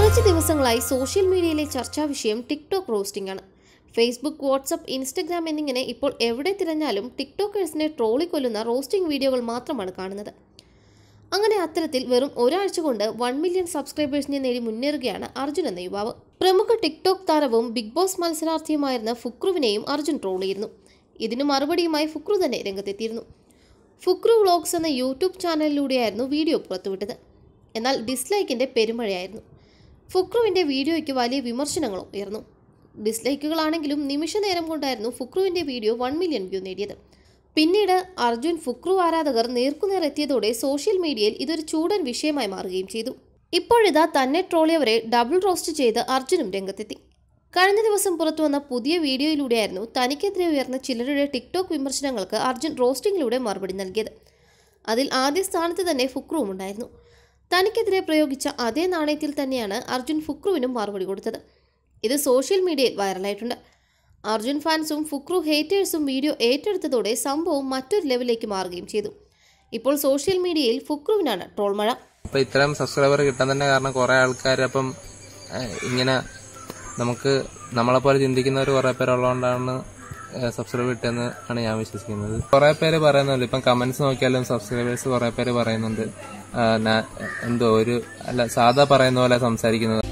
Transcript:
കുറച്ച് ദിവസങ്ങളായി സോഷ്യൽ മീഡിയയിലെ ചർച്ചാ വിഷയം ടിക്ടോക്ക് റോസ്റ്റിംഗ് ആണ് ഫേസ്ബുക്ക് വാട്സപ്പ് ഇൻസ്റ്റഗ്രാം എന്നിങ്ങനെ ഇപ്പോൾ എവിടെ തിരഞ്ഞാലും ടിക്ടോക്കേഴ്സിനെ ട്രോളിക്കൊല്ലുന്ന റോസ്റ്റിംഗ് വീഡിയോകൾ മാത്രമാണ് കാണുന്നത് അങ്ങനെ അത്തരത്തിൽ വെറും ഒരാഴ്ച കൊണ്ട് വൺ മില്യൺ സബ്സ്ക്രൈബേഴ്സിനെ നേടി മുന്നേറുകയാണ് അർജുൻ എന്ന യുവാവ് പ്രമുഖ ടിക്ടോക്ക് താരവും ബിഗ് ബോസ് മത്സരാർത്ഥിയുമായിരുന്ന ഫുക്രുവിനെയും അർജുൻ ട്രോൾ ചെയ്തിരുന്നു ഇതിനു മറുപടിയുമായി ഫുക്രു തന്നെ രംഗത്തെത്തിയിരുന്നു ഫുക്രു വ്ളോഗ്സ് എന്ന യൂട്യൂബ് ചാനലിലൂടെയായിരുന്നു വീഡിയോ പുറത്തുവിട്ടത് എന്നാൽ ഡിസ്ലൈക്കിന്റെ പെരുമഴയായിരുന്നു ഫുക്രുവിന്റെ വീഡിയോയ്ക്ക് വലിയ വിമർശനങ്ങളും ഉയർന്നു ഡിസ്ലൈക്കുകളാണെങ്കിലും നിമിഷ നേരം കൊണ്ടായിരുന്നു ഫുക്രുവിന്റെ വീഡിയോ വൺ മില്യൺ വ്യൂ നേടിയത് പിന്നീട് അർജുൻ ഫുക്രു ആരാധകർ നേർക്കുനേർ എത്തിയതോടെ സോഷ്യൽ മീഡിയയിൽ ഇതൊരു ചൂടൻ വിഷയമായി മാറുകയും ചെയ്തു ഇപ്പോഴിതാ തന്നെ ട്രോളിയവരെ ഡബിൾ റോസ്റ്റ് ചെയ്ത് അർജുനും രംഗത്തെത്തി കഴിഞ്ഞ ദിവസം പുറത്തുവന്ന പുതിയ വീഡിയോയിലൂടെയായിരുന്നു തനിക്കെതിരെ ഉയർന്ന ചിലരുടെ ടിക്ടോക്ക് വിമർശനങ്ങൾക്ക് അർജുൻ റോസ്റ്റിംഗിലൂടെ മറുപടി നൽകിയത് അതിൽ ആദ്യ സ്ഥാനത്ത് തന്നെ ഫുക്രുവും ഉണ്ടായിരുന്നു തനിക്കെതിരെ പ്രയോഗിച്ച അതേ നാണയത്തിൽ തന്നെയാണ് അർജുൻ ഫുക്രുവിനും മറുപടി കൊടുത്തത് ഇത് സോഷ്യൽ മീഡിയയിൽ വൈറലായിട്ടുണ്ട് അർജുൻ ഫാൻസും ഫുക്രു ഹേറ്റേഴ്സും വീഡിയോ ഏറ്റെടുത്തതോടെ സംഭവം മറ്റൊരു ലെവലിലേക്ക് മാറുകയും ചെയ്തു ഇപ്പോൾ സോഷ്യൽ മീഡിയയിൽ ഫുക്രുവിനാണ് ട്രോൾ മഴ അപ്പൊ ഇത്രയും സബ്സ്ക്രൈബർ കിട്ടാൻ തന്നെ കാരണം കുറെ ആൾക്കാർ അപ്പം ഏഹ്, ഇങ്ങനെ നമുക്ക് നമ്മളെ പോലെ ചിന്തിക്കുന്നവർ കുറെ പേരുള്ളതുകൊണ്ടാണ് സബ്സ്ക്രൈബ് കിട്ടിയെന്ന് ആണ് ഞാൻ വിശ്വസിക്കുന്നത് കുറെ പേര് പറയുന്നുണ്ട് ഇപ്പം കമന്റ്സ് നോക്കിയാലും സബ്സ്ക്രൈബേഴ്സ് കുറെ പേര് പറയുന്നുണ്ട് ആ, നാ- എന്തോ ഒരു അല്ല സാധാ പറയുന്ന പോലെ സംസാരിക്കുന്നത്